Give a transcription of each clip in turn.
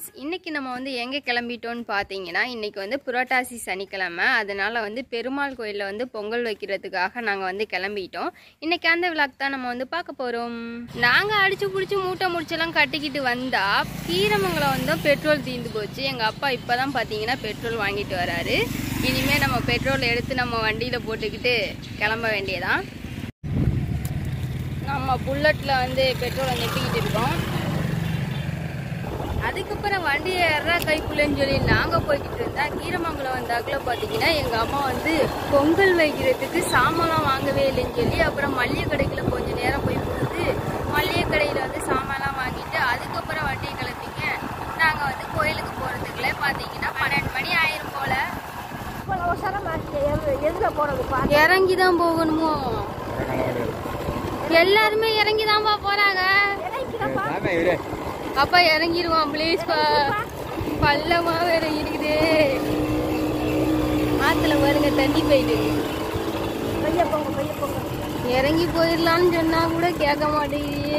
friends இன்னைக்கு நம்ம வந்து எங்கே கிளம்பிட்டோம்னு பார்த்தீங்கன்னா இன்னைக்கு வந்து புரட்டாசி சனிக்கிழமை அதனால வந்து பெருமாள் கோயிலில் வந்து பொங்கல் வைக்கிறதுக்காக நாங்கள் வந்து கிளம்பிட்டோம் இன்னைக்கு அந்த விழாக்கு தான் நம்ம வந்து பார்க்க போகிறோம் நாங்கள் அடிச்சு பிடிச்சி மூட்டை முடிச்செல்லாம் கட்டிக்கிட்டு வந்தா கீரமங்கலம் வந்து பெட்ரோல் தீர்ந்து போச்சு எங்கள் அப்பா இப்போ தான் பார்த்தீங்கன்னா பெட்ரோல் வாங்கிட்டு வராரு இனிமேல் நம்ம பெட்ரோல் எடுத்து நம்ம வண்டியில் போட்டுக்கிட்டு கிளம்ப வேண்டியதான் நம்ம புல்லட்டில் வந்து பெட்ரோலை நெட்டிக்கிட்டு இருக்கோம் அதுக்கப்புறம் வண்டி ஏறா கைக்குள்ளேன்னு சொல்லி நாங்கள் போய்கிட்டு இருந்தா கீரமங்கலம் வந்தாக்குல பார்த்தீங்கன்னா எங்கள் அம்மா வந்து பொங்கல் வைக்கிறதுக்கு சாமான்லாம் வாங்கவே இல்லைன்னு சொல்லி அப்புறம் மல்லிகை கடைக்குள்ள கொஞ்ச நேரம் போய் கொடுத்து மல்லிகை கடையில் வந்து சாமான்லாம் வாங்கிட்டு அதுக்கப்புறம் வண்டியை கிளம்பிங்க நாங்கள் வந்து கோயிலுக்கு போகிறதுக்குள்ளே பார்த்தீங்கன்னா பன்னெண்டு மணி ஆயிரும் போல எதுல போறது பா இறங்கி தான் போகணுமோ எல்லாருமே இறங்கி தான்ப்பா போறாங்க அப்பா இறங்கிடுவான் ப்ளீஸ் பள்ளமா வேற இருக்குது ஆத்துல பாருங்க தண்ணி போயிட்டு பைய போங்க பைய போங்க இறங்கி போயிடலாம்னு சொன்னா கூட கேட்க மாட்டேங்குது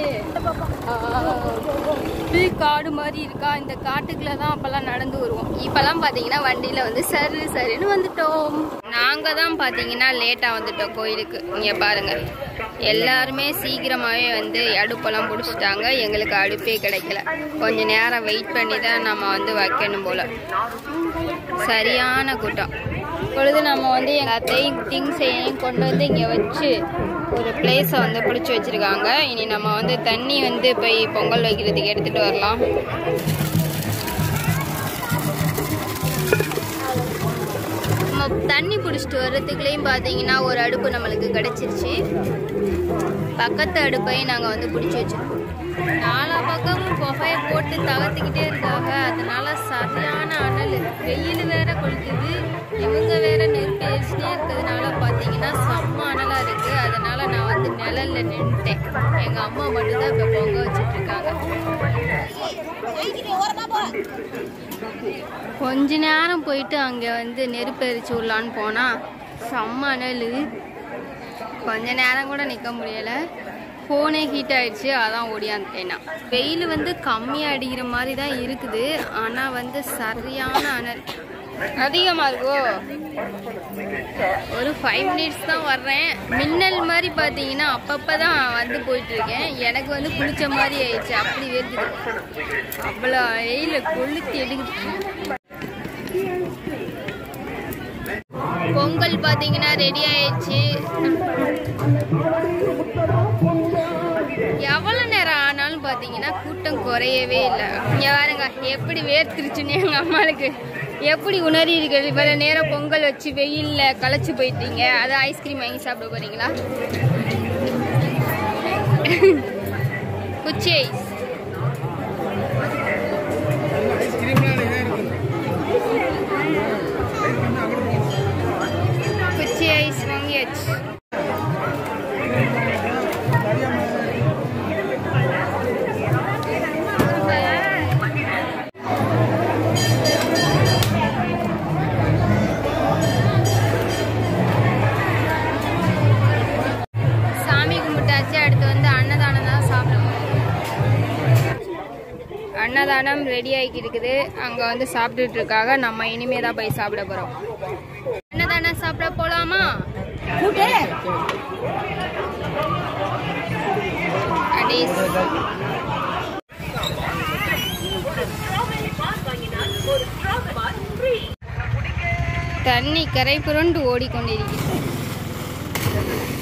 காடு மாதிரி இருக்கா இந்த காட்டுக்குள்ள தான் அப்பெல்லாம் நடந்து வருவோம் இப்பெல்லாம் பாத்தீங்கன்னா வண்டியில வந்து சரு சரின்னு வந்துட்டோம் நாங்க தான் பாத்தீங்கன்னா லேட்டா வந்துட்டோம் கோயிலுக்கு இங்க பாருங்க எல்லாருமே சீக்கிரமாவே வந்து அடுப்பெல்லாம் பிடிச்சிட்டாங்க எங்களுக்கு அடுப்பே கிடைக்கல கொஞ்ச நேரம் வெயிட் பண்ணி தான் நம்ம வந்து வைக்கணும் போல சரியான கூட்டம் பொழுது நம்ம வந்து எங்கள் அத்தையும் திங்ஸையும் கொண்டு வந்து இங்கே வச்சு ஒரு பிளேஸை வந்து பிடிச்சி வச்சுருக்காங்க இனி நம்ம வந்து தண்ணி வந்து போய் பொங்கல் வைக்கிறதுக்கு எடுத்துகிட்டு வரலாம் நம்ம தண்ணி பிடிச்சிட்டு வர்றதுக்குள்ளேயும் பார்த்தீங்கன்னா ஒரு அடுப்பு நம்மளுக்கு கிடச்சிருச்சு பக்கத்து அடுப்பையும் நாங்கள் வந்து பிடிச்சி வச்சிருக்கோம் நாலா பக்கமும் புகையை போட்டு தகர்த்துக்கிட்டே இருக்காங்க அதனால சரியான அனல் வெயில் வேற கொளுத்துது இவங்க வேற நெருப்பு எரிச்சுட்டே இருக்கிறதுனால பார்த்தீங்கன்னா செம்ம அனலாக இருக்கு அதனால நான் வந்து நிழல்ல நின்றுட்டேன் எங்கள் அம்மா மட்டும்தான் இப்போ பொங்க வச்சுட்டு இருக்காங்க கொஞ்ச நேரம் போயிட்டு அங்கே வந்து நெருப்பு எரிச்சு விடலான்னு போனால் செம்ம அனல் கொஞ்ச நேரம் கூட நிற்க முடியலை ஃபோனே ஹீட் ஆயிடுச்சு அதான் ஓடியாந்துட்டேன் நான் வெயில் வந்து கம்மியாக அடிக்கிற மாதிரி தான் இருக்குது ஆனால் வந்து சரியான அனல் அதிகமாக இருக்கோ ஒரு ஃபைவ் மினிட்ஸ் தான் வர்றேன் மின்னல் மாதிரி பார்த்தீங்கன்னா அப்பப்போ தான் வந்து போயிட்டு இருக்கேன் எனக்கு வந்து குளிச்ச மாதிரி ஆயிடுச்சு அப்படி வேர்க்குது அவ்வளோ வெயில் கொளுத்தி எடுக்குது பொங்கல் பார்த்தீங்கன்னா ரெடி ஆயிடுச்சு எவ்வளோ நேரம் ஆனாலும் பார்த்தீங்கன்னா கூட்டம் குறையவே இல்லை இங்கே பாருங்க எப்படி வேர்த்துருச்சுன்னு எங்கள் அம்மாளுக்கு எப்படி உணரி இருக்குது இவ்வளோ நேரம் பொங்கல் வச்சு வெயிலில் களைச்சு போயிட்டீங்க அதை ஐஸ்கிரீம் வாங்கி சாப்பிட போறீங்களா குச்சி ஐஸ் குச்சி ஐஸ் வாங்கியாச்சு சாமி கும்பிட்டாச்சு அடுத்து வந்து அன்னதானம் தான் சாப்பிடணும் அன்னதானம் ரெடி ஆகி இருக்குது அங்க வந்து சாப்பிட்டுட்டு இருக்காங்க நம்ம இனிமே தான் போய் சாப்பிட போறோம் அன்னதானம் சாப்பிட போலாமா கூட்டு அடீஸ் தண்ணி கரை புரண்டு ஓடிக்கொண்டிருக்கிறது